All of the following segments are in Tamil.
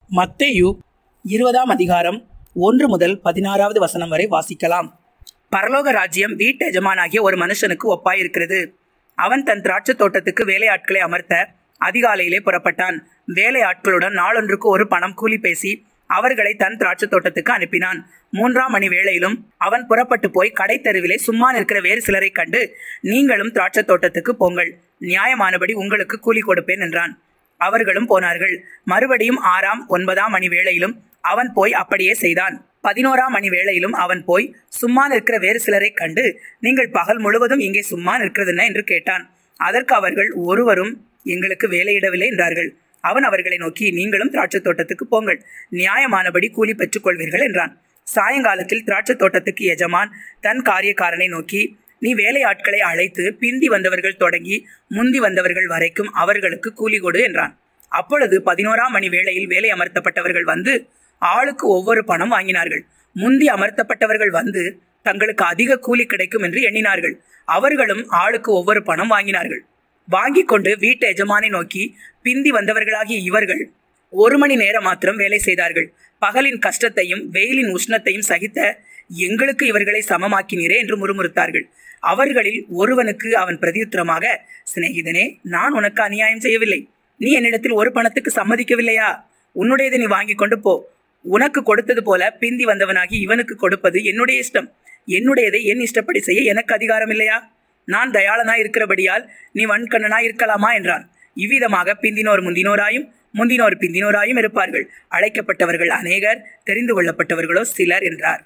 மத்தேயு இருபதாம் அதிகாரம் ஒன்று முதல் பதினாறாவது வசனம் வரை வாசிக்கலாம் பரலோக ராஜ்யம் வீட்டு எஜமானாகிய ஒரு மனுஷனுக்கு ஒப்பாயிருக்கிறது அவன் தன் திராட்சை தோட்டத்துக்கு வேலையாட்களை அமர்த்த அதிகாலையிலே புறப்பட்டான் வேலையாட்களுடன் நாளொன்றுக்கு ஒரு பணம் கூலி பேசி அவர்களை தன் திராட்சை தோட்டத்துக்கு அனுப்பினான் மூன்றாம் மணி வேளையிலும் அவன் புறப்பட்டு போய் கடை தெருவிலே சும்மா நிற்கிற வேறு சிலரை கண்டு நீங்களும் திராட்சை தோட்டத்துக்கு போங்கள் நியாயமானபடி உங்களுக்கு கூலி கொடுப்பேன் என்றான் அவர்களும் போனார்கள் மறுபடியும் ஆறாம் ஒன்பதாம் மணி வேளையிலும் அவன் போய் அப்படியே செய்தான் பதினோராம் மணி வேளையிலும் அவன் போய் சும்மா நிற்கிற வேறு சிலரை கண்டு நீங்கள் பகல் முழுவதும் இங்கே சும்மா நிற்கிறதுன என்று கேட்டான் அதற்கு அவர்கள் ஒருவரும் எங்களுக்கு வேலையிடவில்லை என்றார்கள் அவன் அவர்களை நோக்கி நீங்களும் திராட்சை தோட்டத்துக்கு போங்கள் நியாயமானபடி கூலி பெற்றுக் கொள்வீர்கள் என்றான் சாயங்காலத்தில் திராட்சை தோட்டத்துக்கு எஜமான் தன் காரியக்காரனை நோக்கி நீ வேலையாட்களை அழைத்து பிந்தி வந்தவர்கள் தொடங்கி முந்தி வந்தவர்கள் வரைக்கும் அவர்களுக்கு கூலி கொடு என்றான் அப்பொழுது பதினோராம் மணி வேளையில் வேலை அமர்த்தப்பட்டவர்கள் வந்து ஆளுக்கு ஒவ்வொரு பணம் வாங்கினார்கள் முந்தி அமர்த்தப்பட்டவர்கள் வந்து தங்களுக்கு அதிக கூலி கிடைக்கும் என்று எண்ணினார்கள் அவர்களும் ஆளுக்கு ஒவ்வொரு பணம் வாங்கினார்கள் வாங்கி கொண்டு வீட்டு எஜமானை நோக்கி பிந்தி வந்தவர்களாகிய இவர்கள் ஒரு மணி நேரம் மாத்திரம் வேலை செய்தார்கள் பகலின் கஷ்டத்தையும் வெயிலின் உஷ்ணத்தையும் சகித்த எங்களுக்கு இவர்களை சமமாக்கினீரே என்று முறுமுறுத்தார்கள் அவர்களில் ஒருவனுக்கு அவன் பிரதியுத்தரமாக சிநேகிதனே நான் உனக்கு அநியாயம் செய்யவில்லை நீ என்னிடத்தில் ஒரு பணத்துக்கு சம்மதிக்கவில்லையா உன்னுடையதை நீ வாங்கி கொண்டு போ உனக்கு கொடுத்தது போல பிந்தி வந்தவனாகி இவனுக்கு கொடுப்பது என்னுடைய இஷ்டம் என்னுடையதை என் இஷ்டப்படி செய்ய எனக்கு அதிகாரம் இல்லையா நான் தயாளனாய் இருக்கிறபடியால் நீ வன்கண்ணனாய் இருக்கலாமா என்றான் இவ்விதமாக பிந்தினோர் முந்தினோராயும் முந்தினோர் பிந்தினோராயும் இருப்பார்கள் அழைக்கப்பட்டவர்கள் அநேகர் தெரிந்து கொள்ளப்பட்டவர்களோ சிலர் என்றார்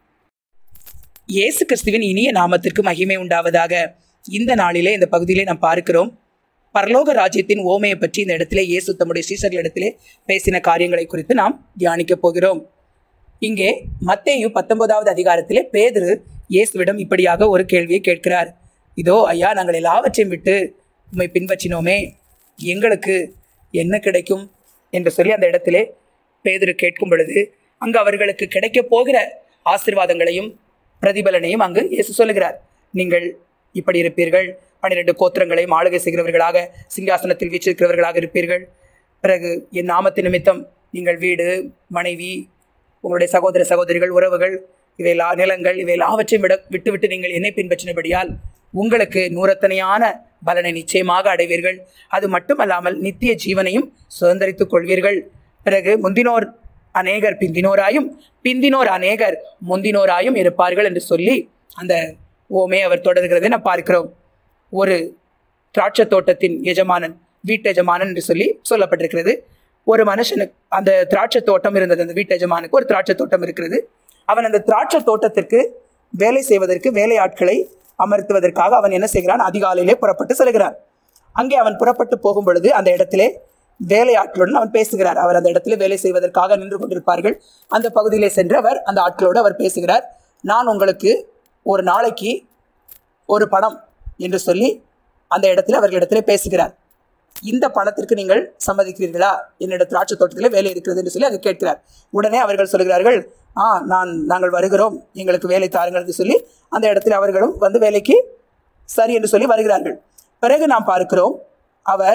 இயேசு கிறிஸ்துவின் இனிய நாமத்திற்கு மகிமை உண்டாவதாக இந்த நாளிலே இந்த பகுதியிலே நாம் பார்க்கிறோம் பரலோக ராஜ்யத்தின் ஓமையை பற்றி இந்த இடத்திலே இயேசு தம்முடைய சீசர்களிடத்திலே பேசின காரியங்களை குறித்து நாம் தியானிக்கப் போகிறோம் இங்கே மத்தேயு பத்தொன்பதாவது அதிகாரத்திலே பேதுரு இயேசுவிடம் இப்படியாக ஒரு கேள்வியை கேட்கிறார் இதோ ஐயா நாங்கள் எல்லாவற்றையும் விட்டு உம்மை பின்பற்றினோமே எங்களுக்கு என்ன கிடைக்கும் என்று சொல்லி அந்த இடத்திலே பேதுரு கேட்கும் பொழுது அங்கு அவர்களுக்கு கிடைக்கப் போகிற ஆசிர்வாதங்களையும் பிரதிபலனையும் அங்கு இயேசு சொல்லுகிறார் நீங்கள் இப்படி இருப்பீர்கள் பன்னிரெண்டு கோத்திரங்களையும் ஆளுகை செய்கிறவர்களாக சிங்காசனத்தில் வீச்சிருக்கிறவர்களாக இருப்பீர்கள் பிறகு என் நாமத்து நிமித்தம் நீங்கள் வீடு மனைவி உங்களுடைய சகோதர சகோதரிகள் உறவுகள் இவையெல்லா நிலங்கள் இவை எல்லாவற்றையும் விட விட்டுவிட்டு நீங்கள் என்னை பின்பற்றினபடியால் உங்களுக்கு நூறத்தனையான பலனை நிச்சயமாக அடைவீர்கள் அது மட்டுமல்லாமல் நித்திய ஜீவனையும் சுதந்திரித்துக் கொள்வீர்கள் பிறகு முந்தினோர் அநேகர் பிந்தினோராயும் பிந்தினோர் அநேகர் முந்தினோராயும் இருப்பார்கள் என்று சொல்லி அந்த ஓமே அவர் தொடர்கிறதை நான் பார்க்கிறோம் ஒரு திராட்சை தோட்டத்தின் எஜமானன் வீட்டு எஜமானன் என்று சொல்லி சொல்லப்பட்டிருக்கிறது ஒரு மனுஷனுக்கு அந்த திராட்சை தோட்டம் இருந்தது அந்த வீட்டு எஜமானுக்கு ஒரு திராட்சை தோட்டம் இருக்கிறது அவன் அந்த திராட்சை தோட்டத்திற்கு வேலை செய்வதற்கு வேலையாட்களை அமர்த்துவதற்காக அவன் என்ன செய்கிறான் அதிகாலையிலே புறப்பட்டு செல்கிறான் அங்கே அவன் புறப்பட்டு போகும் பொழுது அந்த இடத்திலே வேலையாட்களுடன் அவன் பேசுகிறார் அவர் அந்த இடத்துல வேலை செய்வதற்காக நின்று கொண்டிருப்பார்கள் அந்த பகுதியிலே சென்று அவர் அந்த ஆட்களோடு அவர் பேசுகிறார் நான் உங்களுக்கு ஒரு நாளைக்கு ஒரு பணம் என்று சொல்லி அந்த இடத்துல அவர்களிடத்திலே பேசுகிறார் இந்த பணத்திற்கு நீங்கள் சம்மதிக்கிறீர்களா என்னிட திராட்சை தோட்டத்தில் வேலை இருக்கிறது என்று சொல்லி அங்கு கேட்கிறார் உடனே அவர்கள் சொல்கிறார்கள் ஆ நான் நாங்கள் வருகிறோம் எங்களுக்கு வேலை தாருங்கள் என்று சொல்லி அந்த இடத்தில் அவர்களும் வந்து வேலைக்கு சரி என்று சொல்லி வருகிறார்கள் பிறகு நாம் பார்க்கிறோம் அவர்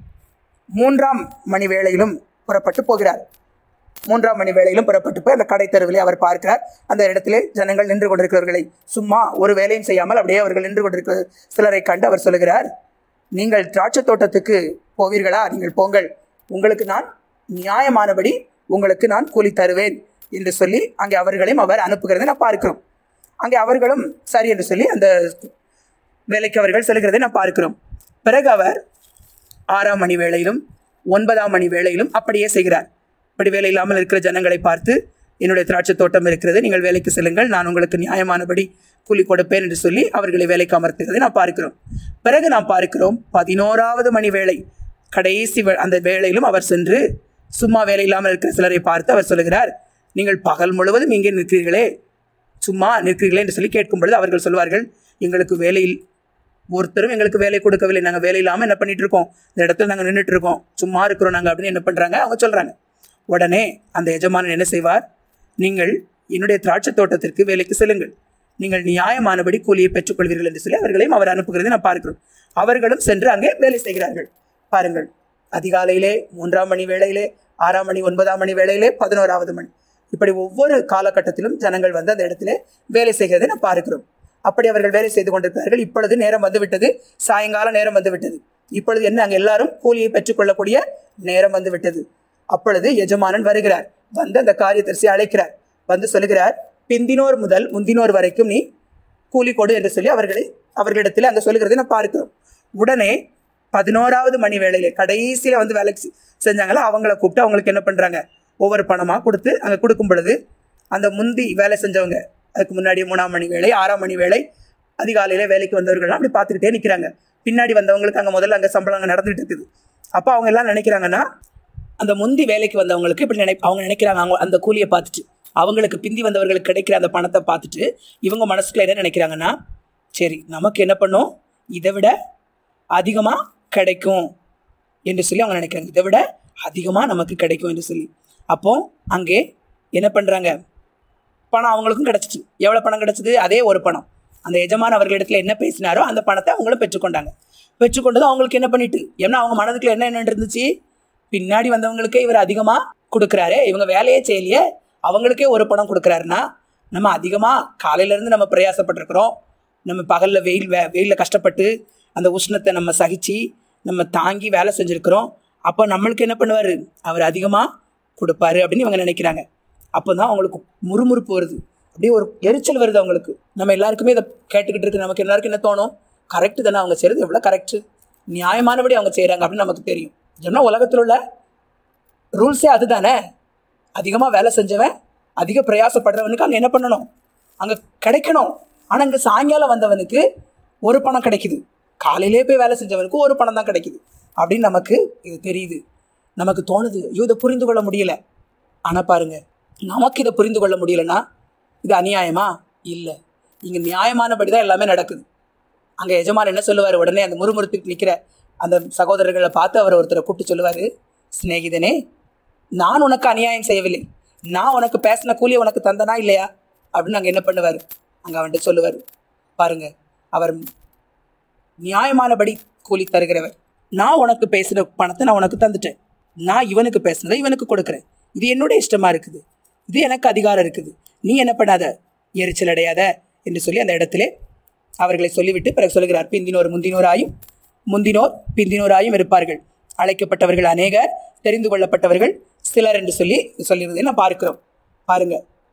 மூன்றாம் மணி வேளையிலும் புறப்பட்டு போகிறார் மூன்றாம் மணி வேளையிலும் புறப்பட்டு போய் அந்த கடை தெருவிலே அவர் பார்க்கிறார் அந்த இடத்திலே ஜனங்கள் நின்று கொண்டிருக்கிறவர்களை சும்மா ஒரு வேலையும் செய்யாமல் அப்படியே அவர்கள் நின்று கொண்டிருக்கிற சிலரை கண்டு அவர் சொல்லுகிறார் நீங்கள் திராட்சை தோட்டத்துக்கு போவீர்களா நீங்கள் போங்கள் உங்களுக்கு நான் நியாயமானபடி உங்களுக்கு நான் கூலி தருவேன் என்று சொல்லி அங்கே அவர்களையும் அவர் அனுப்புகிறதை நான் பார்க்கிறோம் அங்கே அவர்களும் சரி என்று சொல்லி அந்த வேலைக்கு அவர்கள் செல்கிறதை நான் பார்க்கிறோம் பிறகு அவர் ஆறாம் மணி வேளையிலும் ஒன்பதாம் மணி வேளையிலும் அப்படியே செய்கிறார் இப்படி வேலை இல்லாமல் இருக்கிற ஜனங்களை பார்த்து என்னுடைய திராட்சை தோட்டம் இருக்கிறது நீங்கள் வேலைக்கு செல்லுங்கள் நான் உங்களுக்கு நியாயமானபடி கூலி கொடுப்பேன் என்று சொல்லி அவர்களை வேலைக்கு அமர்த்துகிறதை நாம் பார்க்கிறோம் பிறகு நாம் பார்க்கிறோம் பதினோராவது மணி வேளை கடைசி வே- அந்த வேளையிலும் அவர் சென்று சும்மா வேலை இல்லாமல் இருக்கிற சிலரை பார்த்து அவர் சொல்லுகிறார் நீங்கள் பகல் முழுவதும் இங்கே நிற்கிறீர்களே சும்மா நிற்கிறீர்களே என்று சொல்லி கேட்கும் பொழுது அவர்கள் சொல்வார்கள் எங்களுக்கு வேலையில் ஒருத்தரும் எங்களுக்கு வேலை கொடுக்கவில்லை நாங்கள் வேலை இல்லாமல் என்ன பண்ணிட்டு இருக்கோம் இந்த இடத்துல நாங்கள் நின்றுட்டு இருக்கோம் சும்மா இருக்கிறோம் நாங்கள் அப்படின்னு என்ன பண்ணுறாங்க அவங்க சொல்கிறாங்க உடனே அந்த எஜமானன் என்ன செய்வார் நீங்கள் என்னுடைய திராட்சை தோட்டத்திற்கு வேலைக்கு செல்லுங்கள் நீங்கள் நியாயமானபடி கூலியை பெற்றுக்கொள்வீர்கள் என்று சொல்லி அவர்களையும் அவர் அனுப்புகிறதை நான் பார்க்கிறோம் அவர்களும் சென்று அங்கே வேலை செய்கிறார்கள் பாருங்கள் அதிகாலையிலே மூன்றாம் மணி வேளையிலே ஆறாம் மணி ஒன்பதாம் மணி வேளையிலே பதினோராவது மணி இப்படி ஒவ்வொரு காலகட்டத்திலும் ஜனங்கள் வந்து அந்த இடத்துல வேலை செய்கிறதை நாம் பார்க்கிறோம் அப்படி அவர்கள் வேலை செய்து கொண்டிருக்கிறார்கள் இப்பொழுது நேரம் வந்துவிட்டது சாயங்கால நேரம் வந்துவிட்டது இப்பொழுது என்ன அங்கே எல்லாரும் கூலியை பெற்றுக்கொள்ளக்கூடிய நேரம் வந்து விட்டது அப்பொழுது எஜமானன் வருகிறார் வந்து அந்த காரியதரிசி அழைக்கிறார் வந்து சொல்லுகிறார் பிந்தினோர் முதல் முந்தினோர் வரைக்கும் நீ கூலி கொடு என்று சொல்லி அவர்களை அவர்களிடத்தில் அங்கே சொல்லுகிறதை நான் பார்க்கிறோம் உடனே பதினோராவது மணி வேளையில கடைசியில வந்து வேலை செ- செஞ்சாங்களோ அவங்கள கூப்பிட்டு அவங்களுக்கு என்ன பண்றாங்க ஒவ்வொரு பணமா கொடுத்து அங்கே கொடுக்கும் பொழுது அந்த முந்தி வேலை செஞ்சவங்க அதுக்கு முன்னாடி மூணாம் மணி வேலை ஆறாம் மணி வேலை அதிகாலையில வேலைக்கு வந்தவர்கள்லாம் அப்படி பார்த்துக்கிட்டே நிற்கிறாங்க பின்னாடி வந்தவங்களுக்கு அங்கே முதல்ல அங்கே சம்பளம் அங்கே நடந்துட்டு இருக்குது அப்போ அவங்க எல்லாம் நினைக்கிறாங்கன்னா அந்த முந்தி வேலைக்கு வந்தவங்களுக்கு இப்படி நினை அவங்க நினைக்கிறாங்க அவங்க அந்த கூலியை பார்த்துட்டு அவங்களுக்கு பிந்தி வந்தவர்களுக்கு கிடைக்கிற அந்த பணத்தை பார்த்துட்டு இவங்க மனசுக்குள்ள என்ன நினைக்கிறாங்கன்னா சரி நமக்கு என்ன பண்ணும் இதை விட அதிகமாக கிடைக்கும் என்று சொல்லி அவங்க நினைக்கிறாங்க இதை விட அதிகமாக நமக்கு கிடைக்கும் என்று சொல்லி அப்போ அங்கே என்ன பண்ணுறாங்க பணம் அவங்களுக்கும் கிடச்சிச்சு எவ்வளோ பணம் கிடச்சிது அதே ஒரு பணம் அந்த எஜமான் அவர்களிடத்துல என்ன பேசினாரோ அந்த பணத்தை அவங்களும் பெற்றுக்கொண்டாங்க பெற்றுக்கொண்டது அவங்களுக்கு என்ன பண்ணிட்டு ஏன்னா அவங்க மனதுக்குள்ள என்ன என்ன இருந்துச்சு பின்னாடி வந்தவங்களுக்கே இவர் அதிகமாக கொடுக்குறாரு இவங்க வேலையே செய்யலையே அவங்களுக்கே ஒரு பணம் கொடுக்குறாருன்னா நம்ம அதிகமாக காலையிலேருந்து நம்ம பிரயாசப்பட்டிருக்கிறோம் நம்ம பகலில் வெயில் வே வெயிலில் கஷ்டப்பட்டு அந்த உஷ்ணத்தை நம்ம சகிச்சு நம்ம தாங்கி வேலை செஞ்சுருக்கிறோம் அப்போ நம்மளுக்கு என்ன பண்ணுவார் அவர் அதிகமாக கொடுப்பாரு அப்படின்னு இவங்க நினைக்கிறாங்க அப்போ தான் அவங்களுக்கு முறுமுறுப்பு வருது அப்படியே ஒரு எரிச்சல் வருது அவங்களுக்கு நம்ம எல்லாருக்குமே இதை கேட்டுக்கிட்டு இருக்கு நமக்கு எல்லாருக்கும் என்ன தோணும் கரெக்டு தானே அவங்க செய்கிறது எவ்வளோ கரெக்டு நியாயமானபடி அவங்க செய்கிறாங்க அப்படின்னு நமக்கு தெரியும் ஏன்னா உலகத்தில் உள்ள ரூல்ஸே அதுதானே அதிகமாக வேலை செஞ்சவன் அதிக பிரயாசப்படுறவனுக்கு அங்கே என்ன பண்ணணும் அங்கே கிடைக்கணும் ஆனால் இங்கே சாயங்காலம் வந்தவனுக்கு ஒரு பணம் கிடைக்குது காலையிலே போய் வேலை செஞ்சவனுக்கு ஒரு பணம் தான் கிடைக்குது அப்படின்னு நமக்கு இது தெரியுது நமக்கு தோணுது ஐயோ இதை புரிந்து கொள்ள முடியல ஆனால் பாருங்க நமக்கு இதை புரிந்து கொள்ள முடியலன்னா இது அநியாயமா இல்லை இங்கே நியாயமானபடி தான் எல்லாமே நடக்குது அங்கே எஜமான் என்ன சொல்லுவார் உடனே அந்த முறுமுறுத்துக்கு நிற்கிற அந்த சகோதரர்களை பார்த்து அவர் ஒருத்தரை கூப்பிட்டு சொல்லுவார் சிநேகிதனே நான் உனக்கு அநியாயம் செய்யவில்லை நான் உனக்கு பேசின கூலியை உனக்கு தந்தனா இல்லையா அப்படின்னு அங்கே என்ன பண்ணுவார் அங்கே அவன்கிட்ட சொல்லுவார் பாருங்க அவர் நியாயமானபடி கூலி தருகிறவர் நான் உனக்கு பேசுகிற பணத்தை நான் உனக்கு தந்துட்டேன் நான் இவனுக்கு பேசுனதை இவனுக்கு கொடுக்குறேன் இது என்னோட இஷ்டமாக இருக்குது இது எனக்கு அதிகாரம் இருக்குது நீ என்ன பண்ணாத எரிச்சல் அடையாத என்று சொல்லி அந்த இடத்திலே அவர்களை சொல்லிவிட்டு பிறகு சொல்லுகிறார் பிந்தினோர் முந்தினோராயும் முந்தினோர் பிந்தினோராயும் இருப்பார்கள் அழைக்கப்பட்டவர்கள் அநேகர் தெரிந்து கொள்ளப்பட்டவர்கள் சிலர் என்று சொல்லி சொல்லியிருந்ததை நான் பார்க்கிறோம் பாருங்க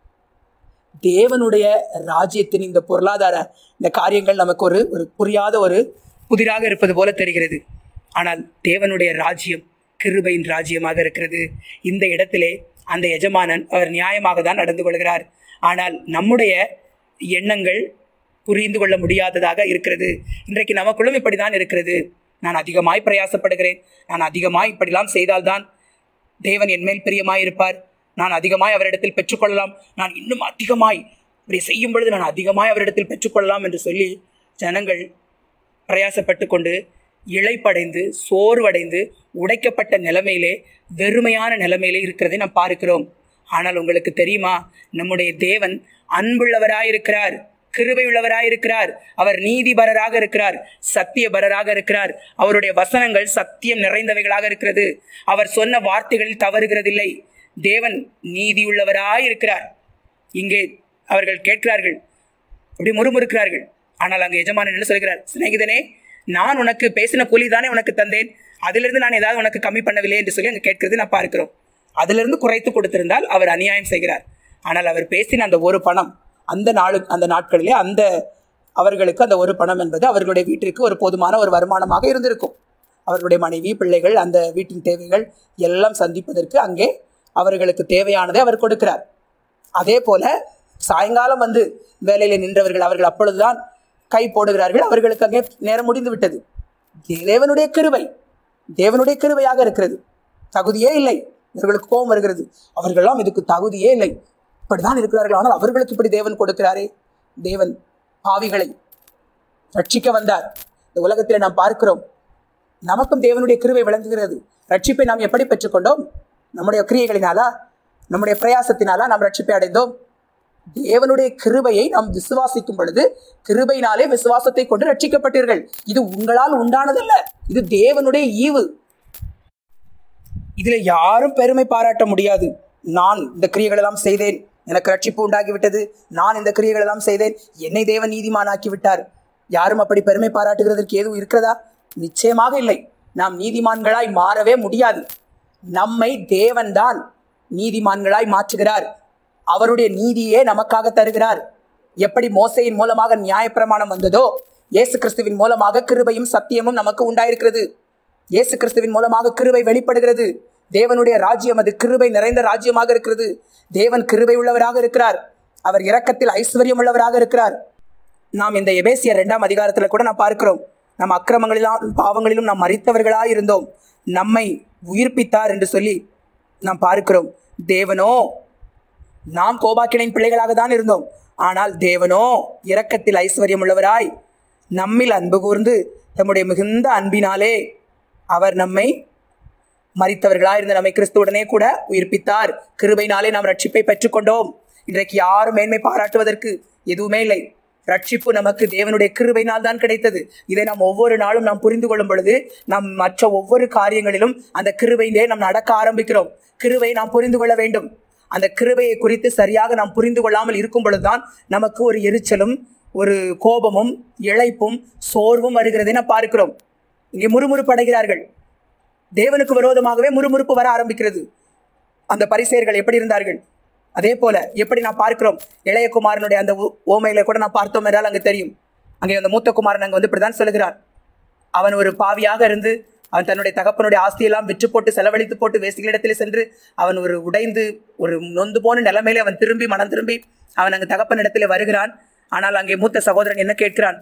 தேவனுடைய ராஜ்யத்தின் இந்த பொருளாதார இந்த காரியங்கள் நமக்கு ஒரு ஒரு புரியாத ஒரு புதிராக இருப்பது போல தெரிகிறது ஆனால் தேவனுடைய ராஜ்யம் கிருபையின் ராஜ்யமாக இருக்கிறது இந்த இடத்திலே அந்த எஜமானன் அவர் நியாயமாக தான் நடந்து கொள்கிறார் ஆனால் நம்முடைய எண்ணங்கள் புரிந்து கொள்ள முடியாததாக இருக்கிறது இன்றைக்கு நமக்குள்ளும் இப்படிதான் இருக்கிறது நான் அதிகமாய் பிரயாசப்படுகிறேன் நான் அதிகமாய் இப்படிலாம் செய்தால்தான் தேவன் என் மேல் பிரியமாய் இருப்பார் நான் அதிகமாய் அவரிடத்தில் பெற்றுக்கொள்ளலாம் நான் இன்னும் அதிகமாய் இப்படி செய்யும் பொழுது நான் அதிகமாய் அவரிடத்தில் பெற்றுக்கொள்ளலாம் என்று சொல்லி ஜனங்கள் பிரயாசப்பட்டு கொண்டு இழைப்படைந்து சோர்வடைந்து உடைக்கப்பட்ட நிலைமையிலே வெறுமையான நிலைமையிலே இருக்கிறதை நாம் பார்க்கிறோம் ஆனால் உங்களுக்கு தெரியுமா நம்முடைய தேவன் அன்புள்ளவராயிருக்கிறார் கிருபை உள்ளவராயிருக்கிறார் அவர் நீதிபரராக இருக்கிறார் சத்தியபரராக இருக்கிறார் அவருடைய வசனங்கள் சத்தியம் நிறைந்தவைகளாக இருக்கிறது அவர் சொன்ன வார்த்தைகளில் தவறுகிறதில்லை தேவன் நீதியுள்ளவராயிருக்கிறார் இங்கே அவர்கள் கேட்கிறார்கள் அப்படி முறுமுறுக்கிறார்கள் ஆனால் அங்கே எஜமானன் என்ன சொல்கிறார் சிநேகிதனே நான் உனக்கு பேசின கூலி தானே உனக்கு தந்தேன் அதிலிருந்து நான் ஏதாவது உனக்கு கம்மி பண்ணவில்லை என்று சொல்லி அங்கே கேட்கிறது நான் பார்க்கிறோம் அதிலிருந்து குறைத்து கொடுத்திருந்தால் அவர் அநியாயம் செய்கிறார் ஆனால் அவர் பேசின அந்த ஒரு பணம் அந்த நாளு அந்த நாட்களிலே அந்த அவர்களுக்கு அந்த ஒரு பணம் என்பது அவர்களுடைய வீட்டிற்கு ஒரு போதுமான ஒரு வருமானமாக இருந்திருக்கும் அவர்களுடைய மனைவி பிள்ளைகள் அந்த வீட்டின் தேவைகள் எல்லாம் சந்திப்பதற்கு அங்கே அவர்களுக்கு தேவையானதை அவர் கொடுக்கிறார் அதே போல சாயங்காலம் வந்து வேலையில் நின்றவர்கள் அவர்கள் அப்பொழுதுதான் கை போடுகிறார்கள் அவர்களுக்கு அங்கே நேரம் முடிந்து விட்டது தேவனுடைய கிருபை தேவனுடைய கிருபையாக இருக்கிறது தகுதியே இல்லை இவர்களுக்கு கோபம் வருகிறது அவர்களெல்லாம் இதுக்கு தகுதியே இல்லை இப்படிதான் இருக்கிறார்கள் ஆனால் அவர்களுக்கு இப்படி தேவன் கொடுக்கிறாரே தேவன் பாவிகளை ரட்சிக்க வந்தார் இந்த உலகத்தில் நாம் பார்க்கிறோம் நமக்கும் தேவனுடைய கிருபை விளங்குகிறது ரட்சிப்பை நாம் எப்படி பெற்றுக்கொண்டோம் நம்முடைய கிரியைகளினாலா நம்முடைய பிரயாசத்தினாலா நாம் ரட்சிப்பை அடைந்தோம் தேவனுடைய கிருபையை நாம் விசுவாசிக்கும் பொழுது கிருபையினாலே விசுவாசத்தை கொண்டு ரட்சிக்கப்பட்டீர்கள் இது உங்களால் உண்டானதல்ல இது தேவனுடைய ஈவு இதுல யாரும் பெருமை பாராட்ட முடியாது நான் இந்த கிரியைகள் எல்லாம் செய்தேன் எனக்கு ரட்சிப்பு உண்டாகிவிட்டது நான் இந்த கிரியைகள் எல்லாம் செய்தேன் என்னை தேவன் நீதிமானாக்கி விட்டார் யாரும் அப்படி பெருமை பாராட்டுகிறதற்கு எதுவும் இருக்கிறதா நிச்சயமாக இல்லை நாம் நீதிமான்களாய் மாறவே முடியாது நம்மை தேவன்தான் நீதிமான்களாய் மாற்றுகிறார் அவருடைய நீதியே நமக்காக தருகிறார் எப்படி மோசையின் மூலமாக நியாயப்பிரமாணம் வந்ததோ இயேசு கிறிஸ்துவின் மூலமாக கிருபையும் சத்தியமும் நமக்கு உண்டாயிருக்கிறது இயேசு கிறிஸ்துவின் மூலமாக கிருபை வெளிப்படுகிறது தேவனுடைய ராஜ்யம் அது கிருபை நிறைந்த ராஜ்யமாக இருக்கிறது தேவன் கிருபை உள்ளவராக இருக்கிறார் அவர் இரக்கத்தில் ஐஸ்வர்யம் உள்ளவராக இருக்கிறார் நாம் இந்த எபேசியர் இரண்டாம் அதிகாரத்தில் கூட நாம் பார்க்கிறோம் நம் அக்கிரமங்களிலும் பாவங்களிலும் நாம் மறித்தவர்களாய் இருந்தோம் நம்மை உயிர்ப்பித்தார் என்று சொல்லி நாம் பார்க்கிறோம் தேவனோ நாம் கோபாக்கினின் பிள்ளைகளாக தான் இருந்தோம் ஆனால் தேவனோ இரக்கத்தில் ஐஸ்வர்யம் உள்ளவராய் நம்மில் அன்பு கூர்ந்து தம்முடைய மிகுந்த அன்பினாலே அவர் நம்மை மறித்தவர்களாய் இருந்த நம்மை கிறிஸ்துவுடனே கூட உயிர்ப்பித்தார் கிருபையினாலே நாம் ரட்சிப்பை பெற்றுக்கொண்டோம் இன்றைக்கு யாரும் மேன்மை பாராட்டுவதற்கு எதுவுமே இல்லை ரட்சிப்பு நமக்கு தேவனுடைய கிருபையினால் தான் கிடைத்தது இதை நாம் ஒவ்வொரு நாளும் நாம் புரிந்து கொள்ளும் பொழுது நாம் மற்ற ஒவ்வொரு காரியங்களிலும் அந்த கிருபையிலே நாம் நடக்க ஆரம்பிக்கிறோம் கிருபையை நாம் புரிந்து கொள்ள வேண்டும் அந்த கிருபையை குறித்து சரியாக நாம் புரிந்து கொள்ளாமல் இருக்கும் பொழுதுதான் நமக்கு ஒரு எரிச்சலும் ஒரு கோபமும் இழைப்பும் சோர்வும் வருகிறதை நாம் பார்க்கிறோம் இங்கே முறுமுறுப்படைகிறார்கள் தேவனுக்கு விரோதமாகவே முறுமுறுப்பு வர ஆரம்பிக்கிறது அந்த பரிசெயர்கள் எப்படி இருந்தார்கள் அதே போல எப்படி நான் பார்க்கிறோம் இளையகுமாரனுடைய அந்த ஓ- ஓமையில கூட நான் பார்த்தோம் என்றால் அங்கு தெரியும் அங்கே அந்த மூத்த குமாரன் அங்கே வந்து இப்படிதான் சொல்லுகிறான் அவன் ஒரு பாவியாக இருந்து அவன் தன்னுடைய தகப்பனுடைய ஆஸ்தியெல்லாம் விற்று போட்டு செலவழித்து போட்டு வேசிகளிடத்தில் சென்று அவன் ஒரு உடைந்து ஒரு நொந்து போன நிலைமையிலே அவன் திரும்பி மனம் திரும்பி அவன் அங்கு தகப்பனிடத்தில் வருகிறான் ஆனால் அங்கே மூத்த சகோதரன் என்ன கேட்கிறான்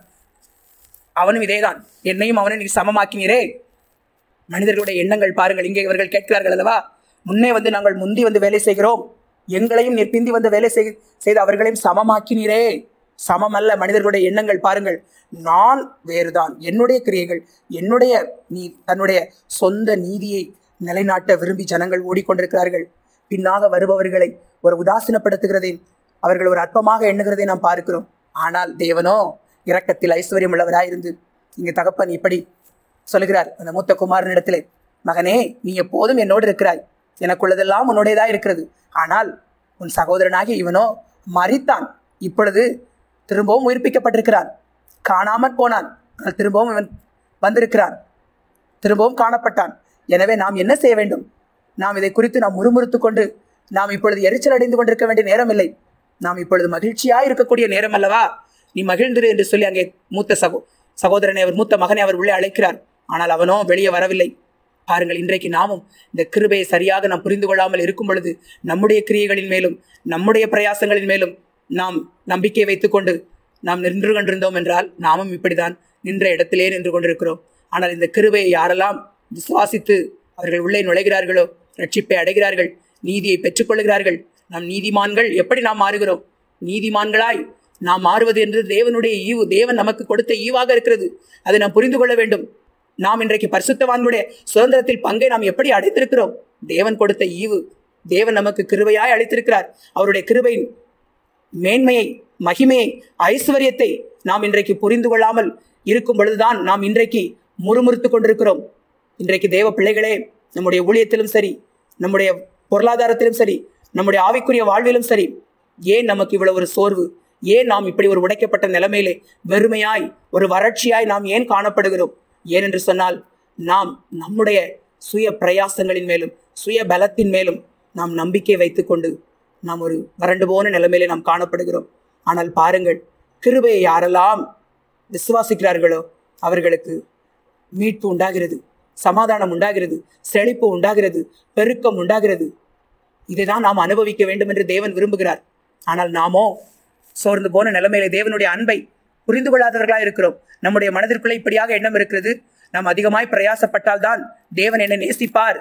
அவனும் இதேதான் என்னையும் அவனை நீ சமமாக்கினீரே மனிதர்களுடைய எண்ணங்கள் பாருங்கள் இங்கே இவர்கள் கேட்கிறார்கள் அல்லவா முன்னே வந்து நாங்கள் முந்தி வந்து வேலை செய்கிறோம் எங்களையும் நீர் பிந்தி வந்து வேலை செய் செய்து அவர்களையும் சமமாக்கினீரே சமம் அல்ல மனிதர்களுடைய எண்ணங்கள் பாருங்கள் நான் வேறுதான் என்னுடைய கிரியைகள் என்னுடைய நீ தன்னுடைய சொந்த நீதியை நிலைநாட்ட விரும்பி ஜனங்கள் ஓடிக்கொண்டிருக்கிறார்கள் பின்னாக வருபவர்களை ஒரு உதாசீனப்படுத்துகிறதை அவர்கள் ஒரு அற்பமாக எண்ணுகிறதை நாம் பார்க்கிறோம் ஆனால் தேவனோ இரக்கத்தில் ஐஸ்வர்யம் உள்ளவராய் இருந்து இங்கு தகப்பன் இப்படி சொல்லுகிறார் அந்த மூத்த குமாரனிடத்திலே மகனே நீ எப்போதும் என்னோடு இருக்கிறாய் எனக்குள்ளதெல்லாம் உன்னுடையதா இருக்கிறது ஆனால் உன் சகோதரனாகிய இவனோ மறித்தான் இப்பொழுது திரும்பவும் உயிர்ப்பிக்கப்பட்டிருக்கிறான் காணாமற் போனான் ஆனால் திரும்பவும் இவன் வந்திருக்கிறான் திரும்பவும் காணப்பட்டான் எனவே நாம் என்ன செய்ய வேண்டும் நாம் இதை குறித்து நாம் முறுமுறுத்து கொண்டு நாம் இப்பொழுது எரிச்சல் அடைந்து கொண்டிருக்க வேண்டிய நேரம் இல்லை நாம் இப்பொழுது மகிழ்ச்சியாய் இருக்கக்கூடிய நேரம் அல்லவா நீ மகிழ்ந்திரு என்று சொல்லி அங்கே மூத்த சகோ சகோதரனை அவர் மூத்த மகனை அவர் உள்ளே அழைக்கிறார் ஆனால் அவனோ வெளியே வரவில்லை பாருங்கள் இன்றைக்கு நாமும் இந்த கிருபையை சரியாக நாம் புரிந்து கொள்ளாமல் இருக்கும் பொழுது நம்முடைய கிரியைகளின் மேலும் நம்முடைய பிரயாசங்களின் மேலும் நாம் நம்பிக்கை வைத்துக்கொண்டு நாம் நின்று கொண்டிருந்தோம் என்றால் நாமும் இப்படிதான் நின்ற இடத்திலே நின்று கொண்டிருக்கிறோம் ஆனால் இந்த கிருபையை யாரெல்லாம் விசுவாசித்து அவர்கள் உள்ளே நுழைகிறார்களோ ரட்சிப்பை அடைகிறார்கள் நீதியை பெற்றுக்கொள்கிறார்கள் நாம் நீதிமான்கள் எப்படி நாம் மாறுகிறோம் நீதிமான்களாய் நாம் மாறுவது என்று தேவனுடைய ஈவு தேவன் நமக்கு கொடுத்த ஈவாக இருக்கிறது அதை நாம் புரிந்து கொள்ள வேண்டும் நாம் இன்றைக்கு பரிசுத்தவான்களுடைய சுதந்திரத்தில் பங்கை நாம் எப்படி அடைத்திருக்கிறோம் தேவன் கொடுத்த ஈவு தேவன் நமக்கு கிருபையாய் அளித்திருக்கிறார் அவருடைய கிருபையின் மேன்மையை மகிமையை ஐஸ்வர்யத்தை நாம் இன்றைக்கு புரிந்து கொள்ளாமல் இருக்கும் பொழுதுதான் நாம் இன்றைக்கு முறுமுறுத்து கொண்டிருக்கிறோம் இன்றைக்கு தேவ பிள்ளைகளே நம்முடைய ஊழியத்திலும் சரி நம்முடைய பொருளாதாரத்திலும் சரி நம்முடைய ஆவிக்குரிய வாழ்விலும் சரி ஏன் நமக்கு இவ்வளவு ஒரு சோர்வு ஏன் நாம் இப்படி ஒரு உடைக்கப்பட்ட நிலைமையிலே வெறுமையாய் ஒரு வறட்சியாய் நாம் ஏன் காணப்படுகிறோம் ஏனென்று சொன்னால் நாம் நம்முடைய சுய பிரயாசங்களின் மேலும் சுய பலத்தின் மேலும் நாம் நம்பிக்கை வைத்துக்கொண்டு நாம் ஒரு வறண்டு போன நிலைமையிலே நாம் காணப்படுகிறோம் ஆனால் பாருங்கள் கிருபையை யாரெல்லாம் விசுவாசிக்கிறார்களோ அவர்களுக்கு மீட்பு உண்டாகிறது சமாதானம் உண்டாகிறது செழிப்பு உண்டாகிறது பெருக்கம் உண்டாகிறது இதைதான் நாம் அனுபவிக்க வேண்டும் என்று தேவன் விரும்புகிறார் ஆனால் நாமோ சோர்ந்து போன நிலைமையில தேவனுடைய அன்பை புரிந்து கொள்ளாதவர்களாக இருக்கிறோம் நம்முடைய மனதிற்குள்ளே இப்படியாக எண்ணம் இருக்கிறது நாம் அதிகமாய் பிரயாசப்பட்டால் தான் தேவன் என்னை நேசிப்பார்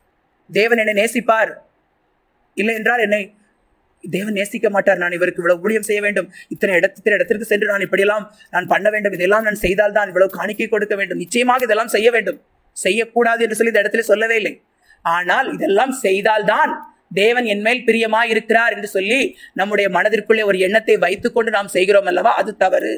தேவன் என்னை நேசிப்பார் இல்லை என்றால் என்னை தேவன் நேசிக்க மாட்டார் நான் இவருக்கு இவ்வளவு ஊழியம் செய்ய வேண்டும் இத்தனை இடத்திற்கு இடத்திற்கு சென்று நான் இப்படியெல்லாம் நான் பண்ண வேண்டும் இதெல்லாம் நான் செய்தால் தான் இவ்வளவு காணிக்கை கொடுக்க வேண்டும் நிச்சயமாக இதெல்லாம் செய்ய வேண்டும் செய்யக்கூடாது என்று சொல்லி இந்த இடத்துல சொல்லவே இல்லை ஆனால் இதெல்லாம் செய்தால்தான் தேவன் என் மேல் பிரியமாய் இருக்கிறார் என்று சொல்லி நம்முடைய மனதிற்குள்ளே ஒரு எண்ணத்தை வைத்துக்கொண்டு நாம் செய்கிறோம் அல்லவா அது தவறு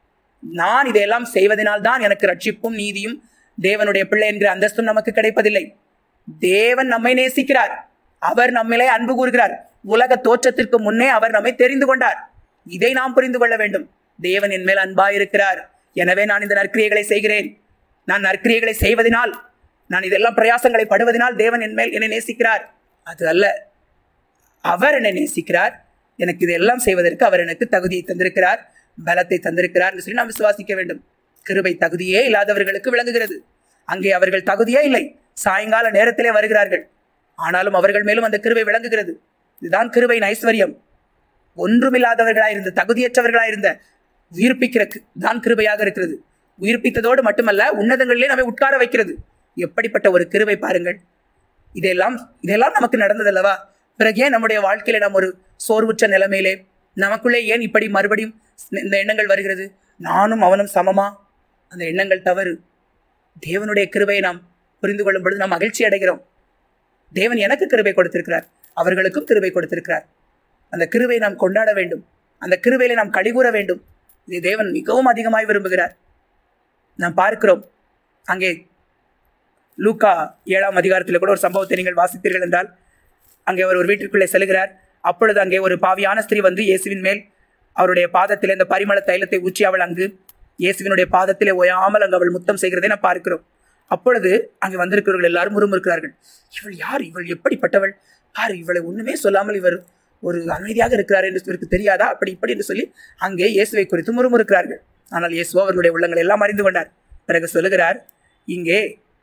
நான் இதையெல்லாம் செய்வதனால் தான் எனக்கு ரட்சிப்பும் நீதியும் தேவனுடைய பிள்ளை என்கிற அந்தஸ்தும் நமக்கு கிடைப்பதில்லை தேவன் நம்மை நேசிக்கிறார் அவர் நம்மிலே அன்பு கூறுகிறார் உலக தோற்றத்திற்கு முன்னே அவர் நம்மை தெரிந்து கொண்டார் இதை நாம் புரிந்து கொள்ள வேண்டும் தேவன் என் மேல் அன்பாயிருக்கிறார் எனவே நான் இந்த நற்கிரியைகளை செய்கிறேன் நான் நற்கிரியைகளை செய்வதனால் நான் இதெல்லாம் பிரயாசங்களை படுவதனால் தேவன் என் மேல் என்னை நேசிக்கிறார் அது அல்ல அவர் என்னை நேசிக்கிறார் எனக்கு இதெல்லாம் செய்வதற்கு அவர் எனக்கு தகுதியை தந்திருக்கிறார் பலத்தை தந்திருக்கிறார் என்று சொல்லி நாம் விசுவாசிக்க வேண்டும் கிருபை தகுதியே இல்லாதவர்களுக்கு விளங்குகிறது அங்கே அவர்கள் தகுதியே இல்லை சாயங்கால நேரத்திலே வருகிறார்கள் ஆனாலும் அவர்கள் மேலும் அந்த கிருபை விளங்குகிறது இதுதான் கிருபையின் ஐஸ்வர்யம் ஒன்றுமில்லாதவர்களாயிருந்த தகுதியற்றவர்களாயிருந்த உயிர்ப்பிக்கிறக்கு தான் கிருபையாக இருக்கிறது உயிர்ப்பித்ததோடு மட்டுமல்ல உன்னதங்களிலே நம்மை உட்கார வைக்கிறது எப்படிப்பட்ட ஒரு கிருபை பாருங்கள் இதெல்லாம் இதெல்லாம் நமக்கு நடந்ததல்லவா பிறகு ஏன் நம்முடைய வாழ்க்கையில நாம் ஒரு சோர்வுற்ற நிலைமையிலே நமக்குள்ளே ஏன் இப்படி மறுபடியும் இந்த எண்ணங்கள் வருகிறது நானும் அவனும் சமமா அந்த எண்ணங்கள் தவறு தேவனுடைய கிருபையை நாம் புரிந்து கொள்ளும் பொழுது நாம் மகிழ்ச்சி அடைகிறோம் தேவன் எனக்கு கிருபை கொடுத்திருக்கிறார் அவர்களுக்கும் கிருபை கொடுத்திருக்கிறார் அந்த கிருபை நாம் கொண்டாட வேண்டும் அந்த கிருபையில நாம் கடிகூற வேண்டும் இதை தேவன் மிகவும் அதிகமாய் விரும்புகிறார் நாம் பார்க்கிறோம் அங்கே லூக்கா ஏழாம் அதிகாரத்தில் கூட ஒரு சம்பவத்தை நீங்கள் வாசித்தீர்கள் என்றால் அங்கே அவர் ஒரு வீட்டிற்குள்ளே செல்கிறார் அப்பொழுது அங்கே ஒரு பாவியான ஸ்திரீ வந்து இயேசுவின் மேல் அவருடைய பாதத்தில் இந்த பரிமள தைலத்தை ஊற்றி அவள் அங்கு இயேசுவினுடைய பாதத்திலே ஓயாமல் அங்கு அவள் முத்தம் செய்கிறதை நான் பார்க்கிறோம் அப்பொழுது அங்கே வந்திருக்கிறவர்கள் எல்லாரும் முறுமுறுக்கிறார்கள் இவள் யார் இவள் எப்படிப்பட்டவள் யார் இவளை ஒண்ணுமே சொல்லாமல் இவர் ஒரு அமைதியாக இருக்கிறார் என்று இவருக்கு தெரியாதா அப்படி இப்படி என்று சொல்லி அங்கே இயேசுவை குறித்து முறுமுறுக்கிறார்கள் ஆனால் இயேசுவோ அவர்களுடைய உள்ளங்களை எல்லாம் அறிந்து கொண்டார் பிறகு சொல்லுகிறார் இங்கே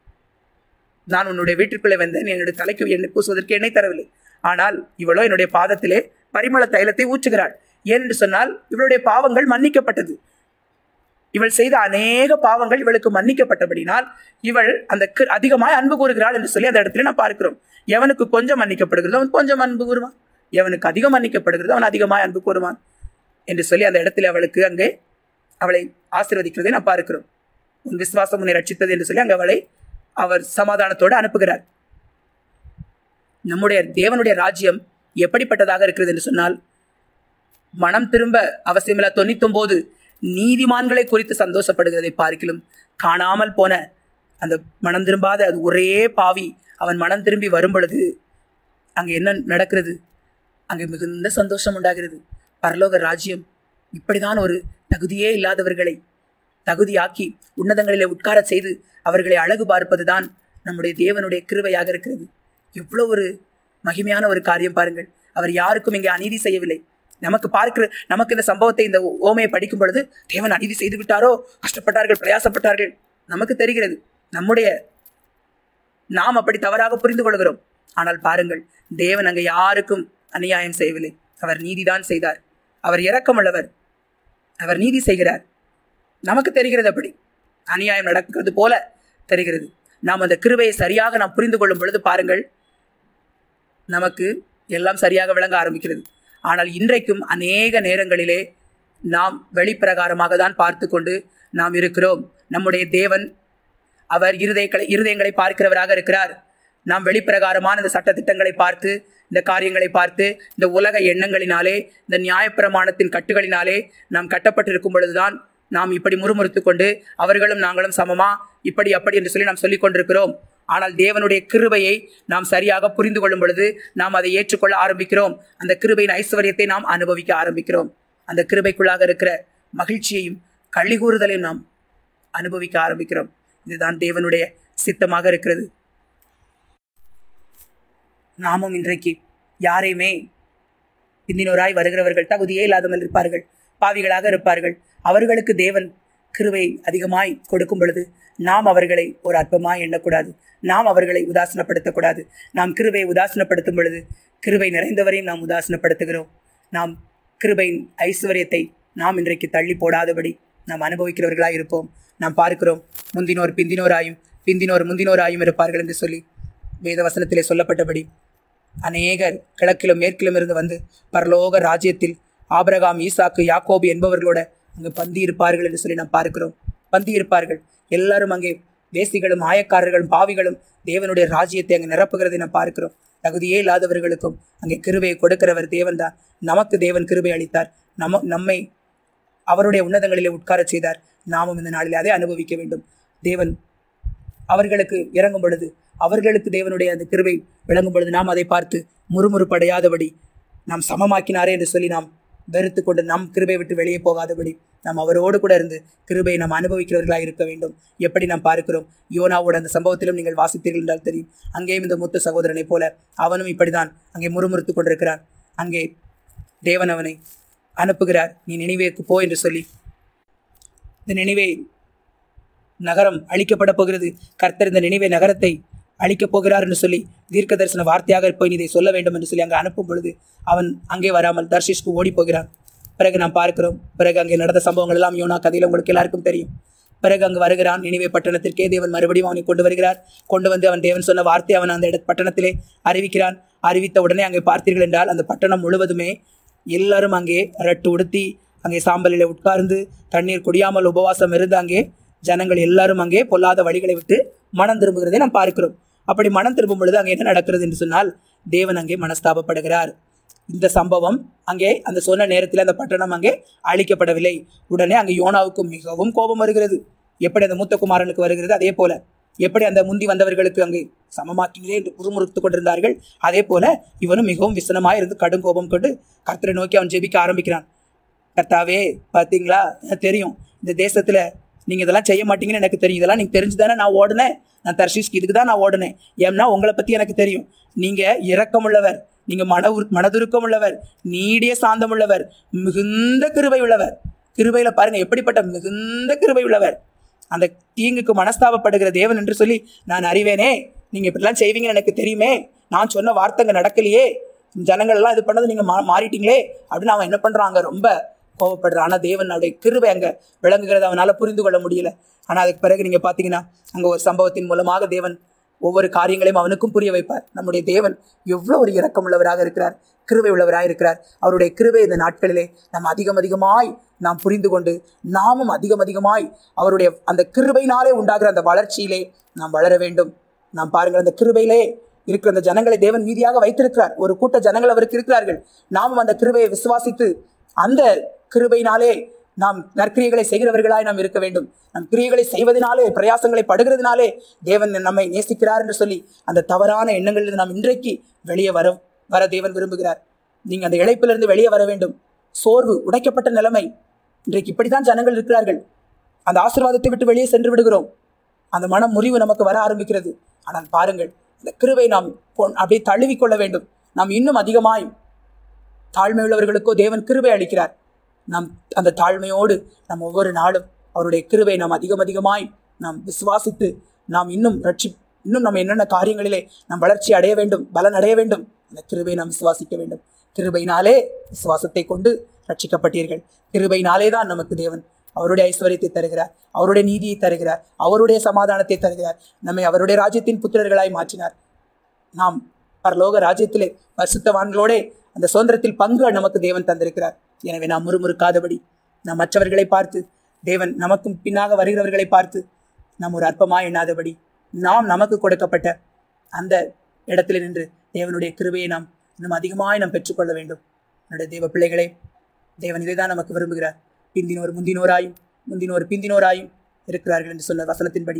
நான் உன்னுடைய வீட்டிற்குள்ளே வந்தேன் என்னுடைய தலைக்கு எண்ணெய் பூசுவதற்கு எண்ணெய் தரவில்லை ஆனால் இவளோ என்னுடைய பாதத்திலே பரிமள தைலத்தை ஊற்றுகிறாள் ஏனென்று சொன்னால் இவளுடைய பாவங்கள் மன்னிக்கப்பட்டது இவள் செய்த அநேக பாவங்கள் இவளுக்கு மன்னிக்கப்பட்டபடினால் இவள் அந்த கு- அதிகமாய் அன்பு கூறுகிறாள் என்று சொல்லி அந்த இடத்துல நான் பார்க்கிறோம் எவனுக்கு கொஞ்சம் மன்னிக்கப்படுகிறதோ அவன் கொஞ்சம் அன்பு கூறுவான் எவனுக்கு அதிகம் மன்னிக்கப்படுகிறதோ அவன் அதிகமாய் அன்பு கூறுவான் என்று சொல்லி அந்த இடத்துல அவளுக்கு அங்கே அவளை ஆசீர்வதிக்கிறதை நான் பார்க்கிறோம் உன் விசுவாசம் உன்னை ரட்சித்தது என்று சொல்லி அங்கே அவளை அவர் சமாதானத்தோடு அனுப்புகிறார் நம்முடைய தேவனுடைய ராஜ்யம் எப்படிப்பட்டதாக இருக்கிறது என்று சொன்னால் மனம் திரும்ப அவசியமில்ல தொண்ணூத்தொன்பது நீதிமான்களை குறித்து சந்தோஷப்படுகிறதை பார்க்கிலும் காணாமல் போன அந்த மனம் திரும்பாத அது ஒரே பாவி அவன் மனம் திரும்பி வரும் பொழுது அங்கே என்ன நடக்கிறது அங்கே மிகுந்த சந்தோஷம் உண்டாகிறது பரலோக ராஜ்யம் இப்படிதான் ஒரு தகுதியே இல்லாதவர்களை தகுதியாக்கி உன்னதங்களிலே உட்கார செய்து அவர்களை அழகு பார்ப்பதுதான் நம்முடைய தேவனுடைய கிருபையாக இருக்கிறது எவ்வளவு ஒரு மகிமையான ஒரு காரியம் பாருங்கள் அவர் யாருக்கும் இங்கே அநீதி செய்யவில்லை நமக்கு பார்க்கிற நமக்கு இந்த சம்பவத்தை இந்த ஓமையை படிக்கும் பொழுது தேவன் அநீதி செய்து விட்டாரோ கஷ்டப்பட்டார்கள் பிரயாசப்பட்டார்கள் நமக்கு தெரிகிறது நம்முடைய நாம் அப்படி தவறாக புரிந்து கொள்கிறோம் ஆனால் பாருங்கள் தேவன் அங்கே யாருக்கும் அநியாயம் செய்யவில்லை அவர் நீதிதான் செய்தார் அவர் இரக்கமுள்ளவர் அவர் நீதி செய்கிறார் நமக்கு தெரிகிறது அப்படி அநியாயம் நடக்கிறது போல தெரிகிறது நாம் அந்த கிருபையை சரியாக நாம் புரிந்து கொள்ளும் பொழுது பாருங்கள் நமக்கு எல்லாம் சரியாக விளங்க ஆரம்பிக்கிறது ஆனால் இன்றைக்கும் அநேக நேரங்களிலே நாம் வெளிப்பிரகாரமாக தான் பார்த்து கொண்டு நாம் இருக்கிறோம் நம்முடைய தேவன் அவர் இருதயங்களை இருதயங்களை பார்க்கிறவராக இருக்கிறார் நாம் வெளிப்பிரகாரமான இந்த சட்டத்திட்டங்களை பார்த்து இந்த காரியங்களை பார்த்து இந்த உலக எண்ணங்களினாலே இந்த நியாயப்பிரமாணத்தின் கட்டுகளினாலே நாம் கட்டப்பட்டிருக்கும் பொழுதுதான் நாம் இப்படி முறுமுறுத்து கொண்டு அவர்களும் நாங்களும் சமமா இப்படி அப்படி என்று சொல்லி நாம் சொல்லிக் கொண்டிருக்கிறோம் ஆனால் தேவனுடைய கிருபையை நாம் சரியாக புரிந்து கொள்ளும் பொழுது நாம் அதை ஏற்றுக்கொள்ள ஆரம்பிக்கிறோம் அந்த கிருபையின் ஐஸ்வர்யத்தை நாம் அனுபவிக்க ஆரம்பிக்கிறோம் அந்த கிருபைக்குள்ளாக இருக்கிற மகிழ்ச்சியையும் கள்ளிகூறுதலையும் நாம் அனுபவிக்க ஆரம்பிக்கிறோம் இதுதான் தேவனுடைய சித்தமாக இருக்கிறது நாமும் இன்றைக்கு யாரையுமே பிந்தினோராய் வருகிறவர்கள் தகுதியே இல்லாதவர்கள் இருப்பார்கள் பாவிகளாக இருப்பார்கள் அவர்களுக்கு தேவன் கிருபை அதிகமாய் கொடுக்கும் பொழுது நாம் அவர்களை ஒரு அற்பமாய் எண்ணக்கூடாது நாம் அவர்களை உதாசனப்படுத்தக்கூடாது நாம் கிருபையை உதாசனப்படுத்தும் பொழுது கிருபை நிறைந்தவரையும் நாம் உதாசனப்படுத்துகிறோம் நாம் கிருபையின் ஐஸ்வர்யத்தை நாம் இன்றைக்கு தள்ளி போடாதபடி நாம் அனுபவிக்கிறவர்களாய் இருப்போம் நாம் பார்க்கிறோம் முந்தினோர் பிந்தினோராயும் பிந்தினோர் முந்தினோராயும் இருப்பார்கள் என்று சொல்லி வேத வசனத்திலே சொல்லப்பட்டபடி அநேகர் கிழக்கிலும் மேற்கிலும் இருந்து வந்து பரலோக ராஜ்யத்தில் ஆபிரகாம் ஈசாக்கு யாக்கோபு என்பவர்களோட அங்கு பந்தி இருப்பார்கள் என்று சொல்லி நாம் பார்க்கிறோம் பந்தி இருப்பார்கள் எல்லாரும் அங்கே வேசிகளும் ஆயக்காரர்களும் பாவிகளும் தேவனுடைய ராஜ்யத்தை அங்கே நிரப்புகிறதை நாம் பார்க்கிறோம் தகுதியே இல்லாதவர்களுக்கும் அங்கே கிருபையை கொடுக்கிறவர் தேவன்தான் நமக்கு தேவன் கிருபை அளித்தார் நம நம்மை அவருடைய உன்னதங்களிலே உட்காரச் செய்தார் நாமும் இந்த நாளிலே அதை அனுபவிக்க வேண்டும் தேவன் அவர்களுக்கு இறங்கும் பொழுது அவர்களுக்கு தேவனுடைய அந்த கிருபை விளங்கும் பொழுது நாம் அதை பார்த்து முறுமுறுப்படையாதபடி நாம் சமமாக்கினாரே என்று சொல்லி நாம் வெறுத்து கொண்டு நம் கிருபை விட்டு வெளியே போகாதபடி நாம் அவரோடு கூட இருந்து கிருபை நாம் அனுபவிக்கிறவர்களாக இருக்க வேண்டும் எப்படி நாம் பார்க்கிறோம் யோனாவோட அந்த சம்பவத்திலும் நீங்கள் வாசித்தீர்கள் என்றால் தெரியும் அங்கேயும் இந்த மூத்த சகோதரனைப் போல அவனும் இப்படிதான் அங்கே முறுமுறுத்து கொண்டிருக்கிறான் அங்கே தேவன் அவனை அனுப்புகிறார் நீ நினைவேக்கு போ என்று சொல்லி இந்த நினைவே நகரம் அழிக்கப்பட போகிறது கர்த்தர் இந்த நினைவே நகரத்தை அழிக்கப் போகிறார் என்று சொல்லி தீர்க்க தரிசன வார்த்தையாக போய் நீ இதை சொல்ல வேண்டும் என்று சொல்லி அங்கே அனுப்பும் பொழுது அவன் அங்கே வராமல் தர்ஷிஷ்க்கு ஓடி போகிறான் பிறகு நாம் பார்க்கிறோம் பிறகு அங்கே நடந்த சம்பவங்கள் எல்லாம் யோனா கதையில் உங்களுக்கு எல்லாருக்கும் தெரியும் பிறகு அங்கு வருகிறான் நினைவே பட்டணத்திற்கே தேவன் மறுபடியும் அவனை கொண்டு வருகிறார் கொண்டு வந்து அவன் தேவன் சொன்ன வார்த்தை அவன் அந்த இட பட்டணத்திலே அறிவிக்கிறான் அறிவித்த உடனே அங்கே பார்த்தீர்கள் என்றால் அந்த பட்டணம் முழுவதுமே எல்லாரும் அங்கே ரட்டு உடுத்தி அங்கே சாம்பலில் உட்கார்ந்து தண்ணீர் குடியாமல் உபவாசம் இருந்து அங்கே ஜனங்கள் எல்லாரும் அங்கே பொல்லாத வழிகளை விட்டு மனம் திரும்புகிறதை நாம் பார்க்கிறோம் அப்படி மனம் திரும்பும் பொழுது அங்கே என்ன நடக்கிறது என்று சொன்னால் தேவன் அங்கே மனஸ்தாபப்படுகிறார் இந்த சம்பவம் அங்கே அந்த சொன்ன நேரத்தில் அந்த பட்டணம் அங்கே அழிக்கப்படவில்லை உடனே அங்கே யோனாவுக்கு மிகவும் கோபம் வருகிறது எப்படி அந்த மூத்த குமாரனுக்கு வருகிறது அதே போல எப்படி அந்த முந்தி வந்தவர்களுக்கு அங்கே சமமாக்கிங்களே என்று முறுமுறுத்து கொண்டிருந்தார்கள் அதே போல இவனும் மிகவும் விசனமாய் இருந்து கடும் கோபம் கொண்டு கர்த்தரை நோக்கி அவன் ஜெபிக்க ஆரம்பிக்கிறான் கர்த்தாவே பார்த்தீங்களா எனக்கு தெரியும் இந்த தேசத்துல நீங்க இதெல்லாம் செய்ய மாட்டீங்கன்னு எனக்கு தெரியும் இதெல்லாம் நீங்க தெரிஞ்சுதானே நான் ஓடினேன் நான் தர்ஷிஸ்க்கு இதுக்கு தான் நான் ஓடினேன் ஏன்னா உங்களை பத்தி எனக்கு தெரியும் நீங்க இரக்கமுள்ளவர் நீங்க மன உரு- மனதுருக்கம் உள்ளவர் நீடிய சாந்தம் உள்ளவர் மிகுந்த கிருபை உள்ளவர் கிருபையில பாருங்க எப்படிப்பட்ட மிகுந்த கிருபை உள்ளவர் அந்த தீங்குக்கு மனஸ்தாபப்படுகிற தேவன் என்று சொல்லி நான் அறிவேனே நீங்க இப்படிலாம் செய்வீங்கன்னு எனக்கு தெரியுமே நான் சொன்ன வார்த்தைங்க நடக்கலையே ஜனங்கள் எல்லாம் இது பண்ணது நீங்க மா மாறிட்டீங்களே அப்படின்னு அவன் என்ன பண்றாங்க ரொம்ப கோவப்படுறான் ஆனா தேவன் அவருடைய கிருபை அங்க விளங்குகிறத அவனால புரிந்து கொள்ள முடியல ஆனா அதுக்கு பிறகு நீங்க பாத்தீங்கன்னா அங்க ஒரு சம்பவத்தின் மூலமாக தேவன் ஒவ்வொரு காரியங்களையும் அவனுக்கும் புரிய வைப்பார் நம்முடைய தேவன் எவ்வளவு ஒரு இரக்கம் உள்ளவராக இருக்கிறார் கிருபை உள்ளவராக இருக்கிறார் அவருடைய கிருபை இந்த நாட்களிலே நாம் அதிகம் அதிகமாய் நாம் புரிந்து கொண்டு நாமும் அதிகம் அதிகமாய் அவருடைய அந்த கிருபையினாலே உண்டாகிற அந்த வளர்ச்சியிலே நாம் வளர வேண்டும் நாம் பாருங்கள் அந்த கிருபையிலே இருக்கிற அந்த ஜனங்களை தேவன் மீதியாக வைத்திருக்கிறார் ஒரு கூட்ட ஜனங்கள் அவருக்கு இருக்கிறார்கள் நாமும் அந்த கிருபையை விசுவாசித்து அந்த கிருபையினாலே நாம் நற்கிரியைகளை செய்கிறவர்களாய் நாம் இருக்க வேண்டும் நம் கிரியைகளை செய்வதனாலே பிரயாசங்களை படுகிறதுனாலே தேவன் நம்மை நேசிக்கிறார் என்று சொல்லி அந்த தவறான எண்ணங்களிலிருந்து நாம் இன்றைக்கு வெளியே வர வர தேவன் விரும்புகிறார் நீங்க அந்த இழைப்பிலிருந்து வெளியே வர வேண்டும் சோர்வு உடைக்கப்பட்ட நிலைமை இன்றைக்கு இப்படித்தான் ஜனங்கள் இருக்கிறார்கள் அந்த ஆசீர்வாதத்தை விட்டு வெளியே சென்று விடுகிறோம் அந்த மன முறிவு நமக்கு வர ஆரம்பிக்கிறது ஆனால் பாருங்கள் அந்த கிருபை நாம் பொ- அப்படியே தழுவிக்கொள்ள வேண்டும் நாம் இன்னும் அதிகமாய் தாழ்மை உள்ளவர்களுக்கோ தேவன் கிருபை அளிக்கிறார் நாம் அந்த தாழ்மையோடு நாம் ஒவ்வொரு நாளும் அவருடைய கிருபை நாம் அதிகம் அதிகமாய் நாம் விசுவாசித்து நாம் இன்னும் ரட்சி இன்னும் நம்ம என்னென்ன காரியங்களிலே நாம் வளர்ச்சி அடைய வேண்டும் பலன் அடைய வேண்டும் அந்த கிருபை நாம் விசுவாசிக்க வேண்டும் கிருபையினாலே விசுவாசத்தை கொண்டு ரட்சிக்கப்பட்டீர்கள் கிருபையினாலே தான் நமக்கு தேவன் அவருடைய ஐஸ்வர்யத்தை தருகிறார் அவருடைய நீதியை தருகிறார் அவருடைய சமாதானத்தை தருகிறார் நம்மை அவருடைய ராஜ்யத்தின் புத்திரர்களாய் மாற்றினார் நாம் பரலோக ராஜ்யத்திலே பரிசுத்தவான்களோடே அந்த சுதந்திரத்தில் பங்கு நமக்கு தேவன் தந்திருக்கிறார் எனவே நாம் முறுமுறுக்காதபடி நாம் மற்றவர்களை பார்த்து தேவன் நமக்கும் பின்னாக வருகிறவர்களை பார்த்து நாம் ஒரு அற்பமாய் எண்ணாதபடி நாம் நமக்கு கொடுக்கப்பட்ட அந்த இடத்துல நின்று தேவனுடைய கிருபையை நாம் இன்னும் அதிகமாய் நாம் பெற்றுக்கொள்ள வேண்டும் என்னுடைய தேவ பிள்ளைகளே தேவன் இதை தான் நமக்கு விரும்புகிறார் பிந்தினோர் முந்தினோராயும் முந்தினோர் பிந்தினோராயும் இருக்கிறார்கள் என்று சொன்ன வசனத்தின்படி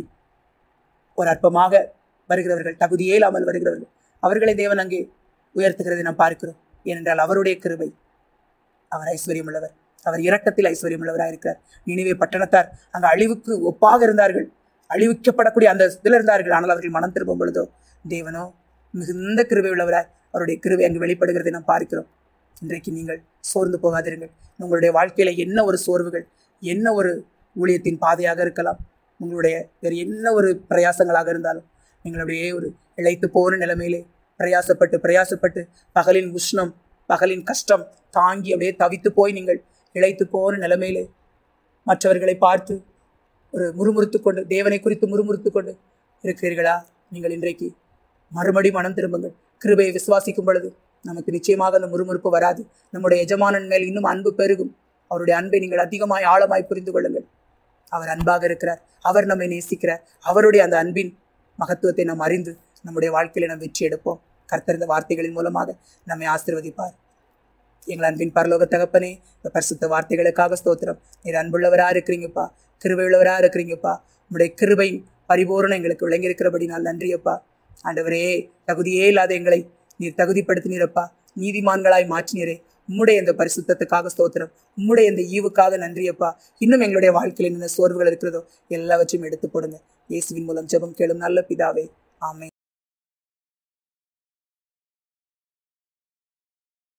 ஒரு அற்பமாக வருகிறவர்கள் தகுதியே இல்லாமல் வருகிறவர்கள் அவர்களை தேவன் அங்கே உயர்த்துகிறதை நாம் பார்க்கிறோம் ஏனென்றால் அவருடைய கிருபை அவர் ஐஸ்வர்யம் உள்ளவர் அவர் இரக்கத்தில் ஐஸ்வர்யம் உள்ளவராக இருக்கிறார் நினைவே பட்டணத்தார் அங்கு அழிவுக்கு ஒப்பாக இருந்தார்கள் அழிவிக்கப்படக்கூடிய அந்த இதில் இருந்தார்கள் ஆனால் அவர்கள் மனம் திரும்பும் பொழுதோ தேவனோ மிகுந்த கிருபை உள்ளவராய் அவருடைய கிருபை அங்கு வெளிப்படுகிறதை நாம் பார்க்கிறோம் இன்றைக்கு நீங்கள் சோர்ந்து போகாதிருங்கள் உங்களுடைய வாழ்க்கையில என்ன ஒரு சோர்வுகள் என்ன ஒரு ஊழியத்தின் பாதையாக இருக்கலாம் உங்களுடைய வேறு என்ன ஒரு பிரயாசங்களாக இருந்தாலும் நீங்களுடைய ஒரு இழைத்து போன நிலைமையிலே பிரயாசப்பட்டு பிரயாசப்பட்டு பகலின் உஷ்ணம் பகலின் கஷ்டம் தாங்கி அப்படியே தவித்து போய் நீங்கள் இழைத்து போன நிலைமையிலே மற்றவர்களை பார்த்து ஒரு முறுமுறுத்து கொண்டு தேவனை குறித்து முறுமுறுத்து கொண்டு இருக்கிறீர்களா நீங்கள் இன்றைக்கு மறுபடி மனம் திரும்புங்கள் கிருபையை விசுவாசிக்கும் பொழுது நமக்கு நிச்சயமாக அந்த முறுமுறுப்பு வராது நம்முடைய எஜமானன் மேல் இன்னும் அன்பு பெருகும் அவருடைய அன்பை நீங்கள் அதிகமாய் ஆழமாய் புரிந்து கொள்ளுங்கள் அவர் அன்பாக இருக்கிறார் அவர் நம்மை நேசிக்கிறார் அவருடைய அந்த அன்பின் மகத்துவத்தை நாம் அறிந்து நம்முடைய வாழ்க்கையில நாம் வெற்றி எடுப்போம் கர்த்தர் இந்த வார்த்தைகளின் மூலமாக நம்மை ஆசீர்வதிப்பார் எங்கள் அன்பின் பரலோக தகப்பனே இந்த பரிசுத்த வார்த்தைகளுக்காக ஸ்தோத்திரம் நீர் அன்புள்ளவரா இருக்கிறீங்கப்பா கிருபை உள்ளவரா இருக்கிறீங்கப்பா உங்களுடைய கிருபை பரிபூரணம் எங்களுக்கு விளங்கியிருக்கிறபடி நான் நன்றியப்பா ஆண்டவரே தகுதியே இல்லாத எங்களை நீர் தகுதிப்படுத்தினீரப்பா நீதிமான்களாய் மாற்றினீரே உம்முடைய இந்த பரிசுத்தத்துக்காக ஸ்தோத்திரம் உம்முடைய இந்த ஈவுக்காக நன்றியப்பா இன்னும் எங்களுடைய வாழ்க்கையில் என்ன சோர்வுகள் இருக்கிறதோ எல்லாவற்றையும் எடுத்து போடுங்க இயேசுவின் மூலம் ஜெபம் கேளும் நல்ல பிதாவே ஆமென்